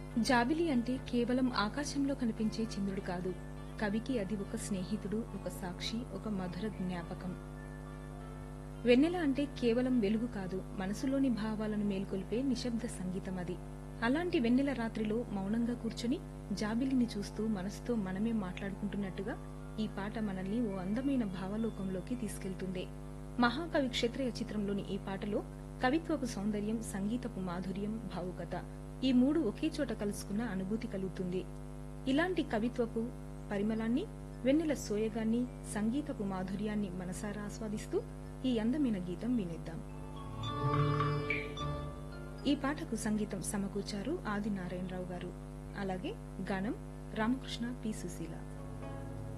జాబిలి అంటే కేవలం ఆకాశంలో కనిపించే చంద్రుడు కాదు కవికి అది ఒక స్నేహితుడు ఒక సాక్షి ఒక మధుర జ్ఞాపకం వెన్నెల అంటే కేవలం వెలుగు కాదు మనసులోని భావాలను మేల్కొల్పే నిశ్శబ్ద సంగీతం అది అలాంటి వెన్నెల రాత్రిలో మౌనంగా కూర్చుని జాబిలిని చూస్తూ మనసుతో మనమే మాట్లాడుకుంటున్నట్టుగా ఈ పాట మనల్ని ఓ అందమైన భావలోకంలోకి తీసుకెళ్తుంది మహాకవి క్షత్రియ చిత్రంలోని ఈ పాటలో కవిత్వపు సౌందర్యం సంగీతపు మాధుర్యం భావుకత ఈ మూడు ఒకే చోట కలుసుకున్న అనుభూతి కలుగుతుంది ఇలాంటి కవిత్వపు పరిమళాన్ని వెన్నెల సోయగాన్ని సంగీతపు మాధుర్యాన్ని మనసారా ఆస్వాదిస్తూ ఈ అందమైన గీతం వినేద్దాం ఈ పాటకు సంగీతం సమకూర్చారు ఆది నారాయణరావు గారు అలాగే గానం రామకృష్ణ పి సుశీల